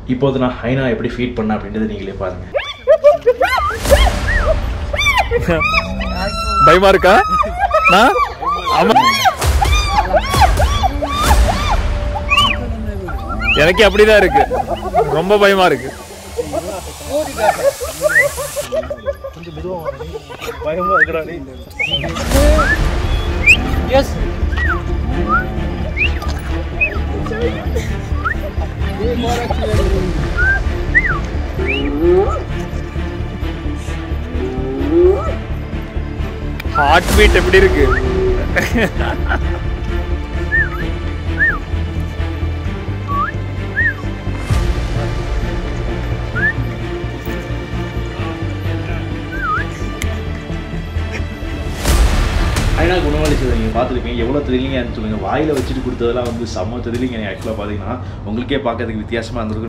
இப்போது நான் ஹைனா எப்படி ஃபீட் பண்ண அப்படின்றத நீங்களே பாருங்க பயமா இருக்கா நான் ஆமா எனக்கே அப்படிதான் இருக்கு ரொம்ப பயமா இருக்கு பயமா இருக்கிறா நீ ஹார்ட் பீட் எப்படி இருக்கு ஹைனா குணமளிச்சதை நீங்கள் பார்த்துருப்பீங்க எவ்வளோ த்ரில்லிங்காக சொல்லுங்கள் வாயில் வச்சுட்டு கொடுத்ததெல்லாம் வந்து செம்ம த்ரில்லிங் ஆக்சுவலாக பார்த்தீங்கன்னா உங்களுக்கே பார்க்கறதுக்கு வித்தியாசமாக இருந்திருக்கும்